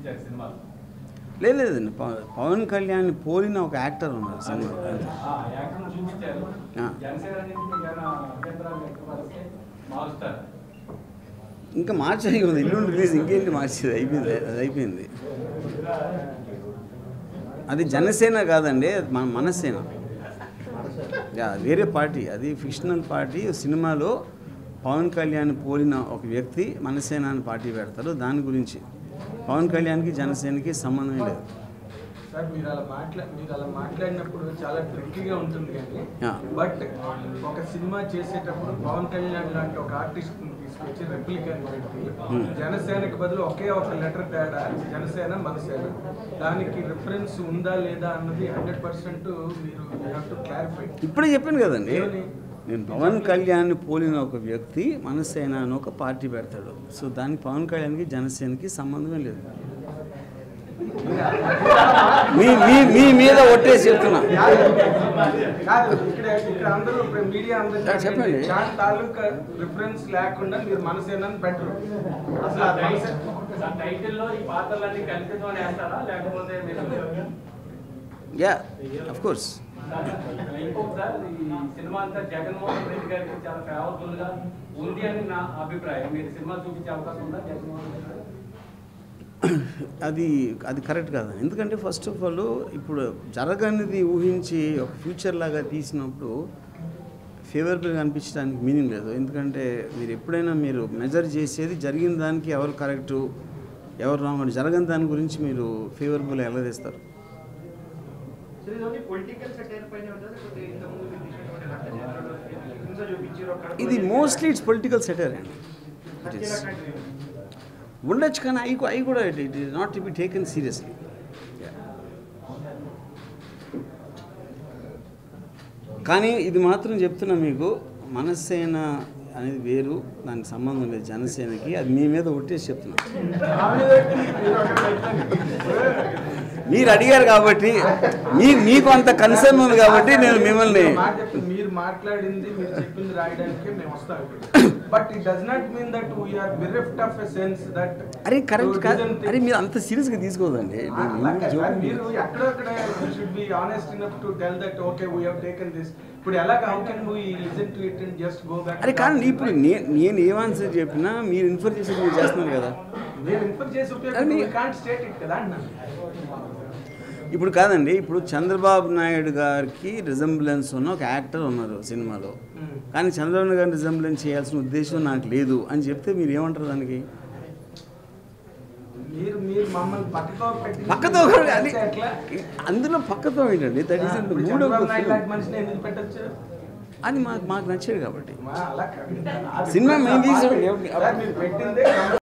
చూపించారు సినిమాలో లేదు లేదండి పవ- పవన్ కళ్యాణ్ పోలిన ఒక యాక్టర్ ఉన్నారు సినిమా అంతే. ఆ యాక్టర్ను చూపించారు ఆ. జనసేన నుంచి మీకు ఏమైనా అభ్యంతరాలు వ్యక్తపరిస్తే మారుస్తారు ఇంకా మార్చి ఉంది ఇల్లు రిలీజ్ ఇంకేంటి మార్చేది అయిపోయింది అది అయిపోయింది అది జనసేన కాదండి అది మన మనసేన యా, వేరే పార్టీ అది ఫిక్షనల్ పార్టీ సినిమాలో పవన్ కళ్యాణ్ పోలిన ఒక వ్యక్తి మనసేన అని పార్టీ పెడతారు దాని గురించి పవన్ కళ్యాణ్కి జనసేనకి సంబంధం లేదు సార్ మీరు అలా మాట్లా మీరు అలా మాట్లాడినప్పుడు చాలా ట్రిక్కీగా ఉంటుంది కానీ యా. బట్ ఒక సినిమా చేసేటప్పుడు పవన్ కళ్యాణ్ లాంటి ఒక ఆర్టిస్ట్ తీసుకొచ్చి రెప్లికా పెట్టి జనసేనకి బదులు ఒకే ఒక లెటర్ తేడా జనసేన మనసేన దానికి రిఫరెన్స్ ఉందా లేదా అన్నది హండ్రెడ్ పర్సెంట్ మీరు హ్యావ్ టు క్లారిఫై ఇప్పుడే చెప్పాను కదండి ఏమని? నేను పవన్ కళ్యాణ్ పోలిన ఒక వ్యక్తి మనసేన అని ఒక పార్టీ పెడతాడు సో దానికి పవన్ కళ్యాణ్కి జనసేనకి సంబంధమే లేదు మీ మీ మీ మీద ఒట్టేసి చెప్తున్నా కాదు ఇక్కడ ఇక్కడ అందరూ మీడియా యా, చెప్పండి. అందరూ దాని తాలూకా రిఫరెన్స్ లేకుండా మీరు మనసేనని పెట్టరు అసలు ఆ మనసే- ఆ టైటిల్లో ఈ పాత్రలన్నీ కల్పితం అని వేస్తారా లేకపోతే మీరు యా అఫ్ కోర్స్ ఇంకొకసారి ఈ సినిమా అంతా జగన్మోహన్ రెడ్డి గారికి చాలా ఫేవరబుల్ గా ఉంది అని నా అభిప్రాయం మీరు సినిమా చూపించే అవకాశం ఉందా జగన్మోహన్ రెడ్డి గారు అది అది కరెక్ట్ కాదు ఎందుకంటే ఫస్ట్ ఆఫ్ ఆల్ ఇప్పుడు జరగనిది ఊహించి ఒక ఫ్యూచర్ లాగా తీసినప్పుడు ఫేవరబుల్గా అనిపించడానికి మీనింగ్ లేదు ఎందుకంటే మీరు ఎప్పుడైనా మీరు మెజర్ చేసేది జరిగిన దానికి ఎవరు కరెక్టు ఎవరు రాంగ్ అని జరగని దాని గురించి మీరు ఫేవరబుల్ ఎలా తెస్తారు సో ఇది ఓన్లీ పొలిటికల్ సెటైర్ పైన ఉంటుందా లేకపోతే ఇంతకుముందు మీరు తీసినటువంటి అంటే జనరల్ హింస చూపించారు అక్కడ ఇది మోస్ట్లీ ఇట్స్ పొలిటికల్ సెటర్ అండి ఇట్ ఈస్ ఉండొచ్చు కానీ అవి అవి కూడా it it is not to be taken seriously కానీ ఇది మాత్రం చెప్తున్నా మీకు మనసేన అనేది వేరు దానికి సంబంధం లేదు జనసేనకి అది మీ మీద ఒట్టేసి చెప్తున్నా మీరు అడిగారు కాబట్టి మీ మీకు అంత కన్సర్న్ ఉంది కాబట్టి నేను మిమ్మల్ని మాట చెప్పి మీరు మాట్లాడింది మీరు చెప్పింది రాయడానికి మేము వస్తాం but it does not mean that we are bereft of a sense that అరే కరెక్ట్ కాదు అరే మీరు అంత సీరియస్గా తీసుకోదండి మీరు ఎక్కడక్కడ should be honest enough to tell that okay we have taken this ఇప్పుడు ఎలా how can we listen to it and just go back అరే కానీ ఇప్పుడు నేను నేను ఏం ఆన్సర్ చెప్పినా మీరు ఇన్ఫర్ చేసి మీరు చేస్తున్నారు కదా నేను ఇన్ఫర్ చేసి అది ఉపయోగం మీ- వీ కాంట్ స్టేట్ ఇట్ కదా అన్న ఇప్పుడు కాదండి ఇప్పుడు చంద్రబాబు నాయుడు గారికి రిజంబ్లెన్స్ ఉన్న ఒక యాక్టర్ ఉన్నారు సినిమాలో కానీ చంద్రబాబు నాయుడు గారిని రిజంబ్లెన్స్ చేయాల్సిన ఉద్దేశం నాకు లేదు అని చెప్తే మీరు ఏమంటారు దానికి మీరు మీరు మమ్మల్ని పక్కతో పెట్టి పక్కతో కూడా అది ఎట్లా అందులో పక్కతో ఏంటండి దట్ ఈస్ ఇప్పుడు మూడ్ చంద్రబాబు నాయుడు లాంటి మనిషిని ఎందుకు పెట్టచ్చు అది మాకు మాకు నచ్చేది కాబట్టి అలా కాదు. సినిమా మేము తీసాం సార్, మీరు పెట్టిందే